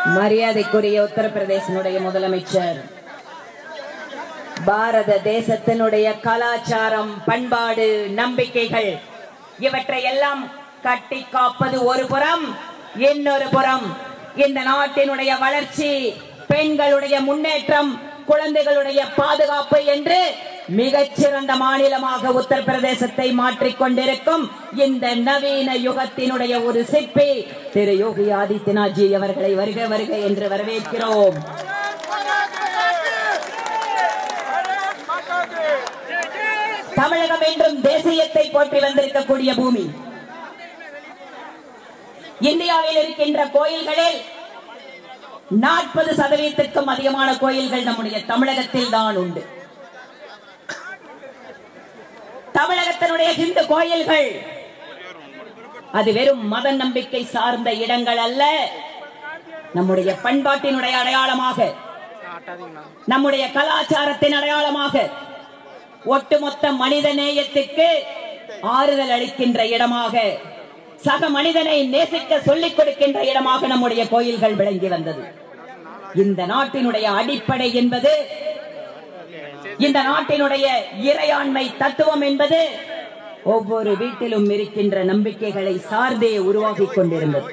மரியாதைக்குரிய உத்தரப்பிரதேசனுடைய முதலமைச்சர் பாரத தேசத்தினுடைய கலாச்சாரம் பண்பாடு நம்பிக்கைகள் இவற்றை எல்லாம் கட்டி காப்பது ஒரு புறம் இன்னொரு புறம் இந்த நாட்டினுடைய வளர்ச்சி பெண்களுடைய முன்னேற்றம் குழந்தைகளுடைய பாதுகாப்பு என்று மிகச்சிறந்த மாநிலமாக உத்தரப்பிரதேசத்தை மாற்றிக் கொண்டிருக்கும் இந்த நவீன யுகத்தினுடைய ஒரு சிற்பி திரு யோகி ஆதித்யநாத்ஜி அவர்களை வருக வருக என்று வரவேற்கிறோம் தமிழகம் என்றும் தேசியத்தை போற்றி வந்திருக்கக்கூடிய பூமி இந்தியாவில் இருக்கின்ற கோயில்களில் நாற்பது சதவீதத்திற்கும் அதிகமான கோயில்கள் நம்முடைய தமிழகத்தில் தான் உண்டு தமிழகத்தினுடைய இந்து கோயில்கள் அது வெறும் மத நம்பிக்கை சார்ந்த இடங்கள் அல்ல நம்முடைய பண்பாட்டினுடைய அடையாளமாக நம்முடைய கலாச்சாரத்தின் அடையாளமாக ஒட்டுமொத்த மனித நேயத்துக்கு ஆறுதல் அளிக்கின்ற இடமாக சக மனிதனை நேசிக்க சொல்லிக் கொடுக்கின்ற இடமாக நம்முடைய கோயில்கள் விளங்கி வந்தது இந்த நாட்டினுடைய அடிப்படை என்பது இந்த நாட்டினுடைய இறையாண்மை தத்துவம் என்பது ஒவ்வொரு வீட்டிலும் இருக்கின்ற நம்பிக்கைகளை சார்ந்தே உருவாகிக் கொண்டிருந்தது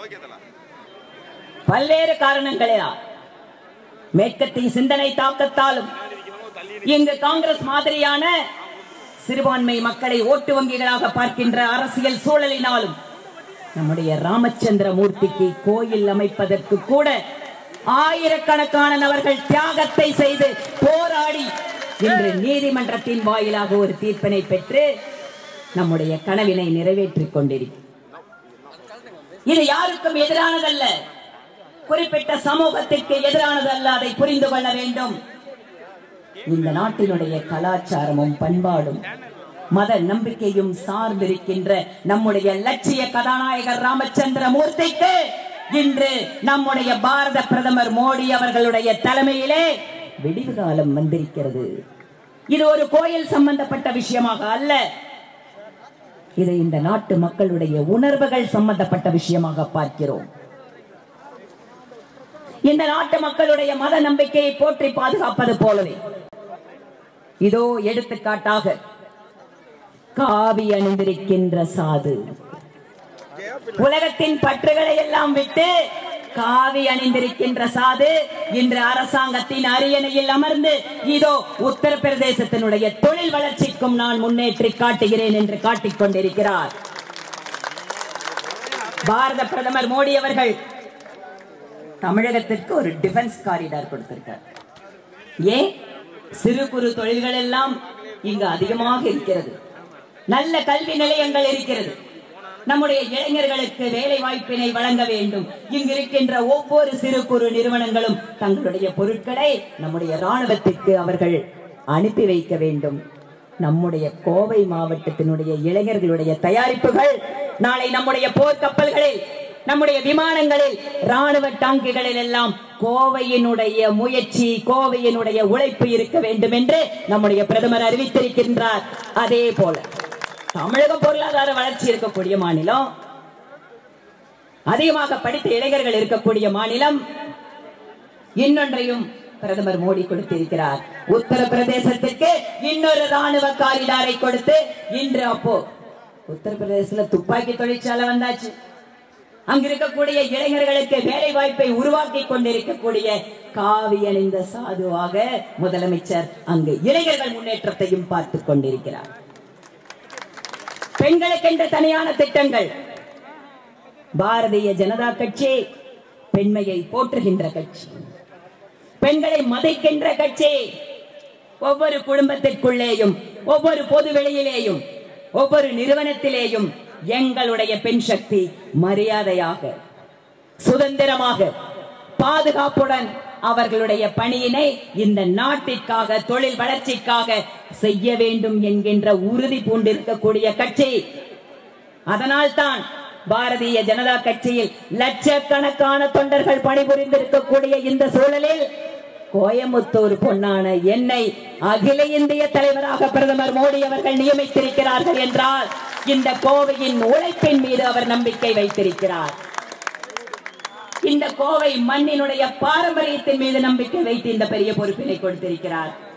பல்வேறு காரணங்களால் மேற்கத்திய சிந்தனை தாக்கத்தாலும் இங்கு காங்கிரஸ் மாதிரியான சிறுபான்மை மக்களை ஓட்டு வங்கிகளாக பார்க்கின்ற அரசியல் சூழலினாலும் நம்முடைய ராமச்சந்திர மூர்த்திக்கு கோயில் அமைப்பதற்கு கூட ஆயிரக்கணக்கான நபர்கள் தியாகத்தை செய்து போராடி இன்று நீதிமன்றத்தின் வாயிலாக ஒரு தீர்ப்பினை பெற்று நம்முடைய கனவினை நிறைவேற்றிக் கொண்டிருக்கிறோம் இது யாருக்கும் எதிரானதல்ல குறிப்பிட்ட சமூகத்திற்கு எதிரானதல்ல அதை புரிந்து கொள்ள வேண்டும் இந்த நாட்டினுடைய கலாச்சாரமும் பண்பாடும் மத நம்பிக்கையும் சார்ந்திருக்கின்ற நம்முடைய லட்சிய கதாநாயகர் ராமச்சந்திர மூர்த்திக்கு இன்று நம்முடைய பாரத பிரதமர் மோடி அவர்களுடைய தலைமையிலே விடிவு காலம் வந்திருக்கிறது இது ஒரு கோயில் சம்பந்தப்பட்ட விஷயமாக அல்ல இது இந்த நாட்டு மக்களுடைய உணர்வுகள் சம்பந்தப்பட்ட விஷயமாக பார்க்கிறோம் இந்த நாட்டு மக்களுடைய மத நம்பிக்கையை போற்றி பாதுகாப்பது போலவே இதோ எடுத்துக்காட்டாக காவி அணிந்திருக்கின்ற சாது உலகத்தின் பற்றுகளை எல்லாம் விட்டு காவி அணிந்திருக்கின்ற சாது இன்று அரசாங்கத்தின் அரியணையில் அமர்ந்து இதோ உத்தரப்பிரதேசத்தினுடைய தொழில் வளர்ச்சிக்கும் நான் முன்னேற்றி காட்டுகிறேன் என்று காட்டிக் கொண்டிருக்கிறார் பாரத பிரதமர் மோடி அவர்கள் தமிழகத்திற்கு ஒரு டிஃபென்ஸ் காரிடார் கொடுத்திருக்கார் ஏன் சிறு குறு தொழில்கள் எல்லாம் இங்கு அதிகமாக இருக்கிறது நல்ல கல்வி நிலையங்கள் இருக்கிறது நம்முடைய இளைஞர்களுக்கு வேலை வாய்ப்பினை வழங்க வேண்டும் இங்கு இருக்கின்ற ஒவ்வொரு சிறு குறு நிறுவனங்களும் தங்களுடைய பொருட்களை நம்முடைய ராணுவத்திற்கு அவர்கள் அனுப்பி வைக்க வேண்டும் நம்முடைய கோவை மாவட்டத்தினுடைய இளைஞர்களுடைய தயாரிப்புகள் நாளை நம்முடைய போர்க்கப்பல்களில் நம்முடைய விமானங்களில் ராணுவ டாங்கிகளில் எல்லாம் கோவையினுடைய முயற்சி கோவையினுடைய உழைப்பு இருக்க வேண்டும் என்று நம்முடைய பிரதமர் அறிவித்திருக்கின்றார் அதே போல தமிழகம் பொருளாதார வளர்ச்சி இருக்கக்கூடிய மாநிலம் அதிகமாக படித்த இளைஞர்கள் இருக்கக்கூடிய மாநிலம் இன்னொன்றையும் பிரதமர் மோடி கொடுத்திருக்கிறார் உத்தரப்பிரதேசத்திற்கு இன்னொரு ராணுவ காரிடாரை கொடுத்து இன்று அப்போ உத்தரப்பிரதேசத்துல துப்பாக்கி தொழிற்சாலை வந்தாச்சு அங்க இருக்கக்கூடிய இளைஞர்களுக்கு வேலை வாய்ப்பை உருவாக்கி கொண்டிருக்கக்கூடிய காவி அணிந்த சாதுவாக முதலமைச்சர் அங்கு இளைஞர்கள் முன்னேற்றத்தையும் பார்த்துக் கொண்டிருக்கிறார் பெண்களுக்கென்று தனியான திட்டங்கள் பாரதிய ஜனதா கட்சி பெண்மையை போற்றுகின்ற கட்சி பெண்களை மதிக்கின்ற கட்சி ஒவ்வொரு குடும்பத்திற்குள்ளேயும் ஒவ்வொரு பொது வெளியிலேயும் ஒவ்வொரு நிறுவனத்திலேயும் எங்களுடைய பெண் சக்தி மரியாதையாக சுதந்திரமாக பாதுகாப்புடன் அவர்களுடைய பணியினை இந்த நாட்டிற்காக தொழில் வளர்ச்சிக்காக செய்ய வேண்டும் என்கின்ற உறுதி பூண்டிருக்கக்கூடிய கட்சி அதனால்தான் பாரதிய ஜனதா கட்சியில் லட்சக்கணக்கான தொண்டர்கள் பணிபுரிந்திருக்கக்கூடிய இந்த சூழலில் கோயமுத்தூர் பொன்னான என்னை அகில இந்திய தலைவராக பிரதமர் மோடி அவர்கள் நியமித்திருக்கிறார்கள் என்றால் இந்த கோவையின் உழைப்பின் மீது அவர் நம்பிக்கை வைத்திருக்கிறார் இந்த கோவை மண்ணினுடைய பாரம்பரியத்தின் மீது நம்பிக்கை வைத்து இந்த பெரிய பொறுப்பினை கொடுத்திருக்கிறார்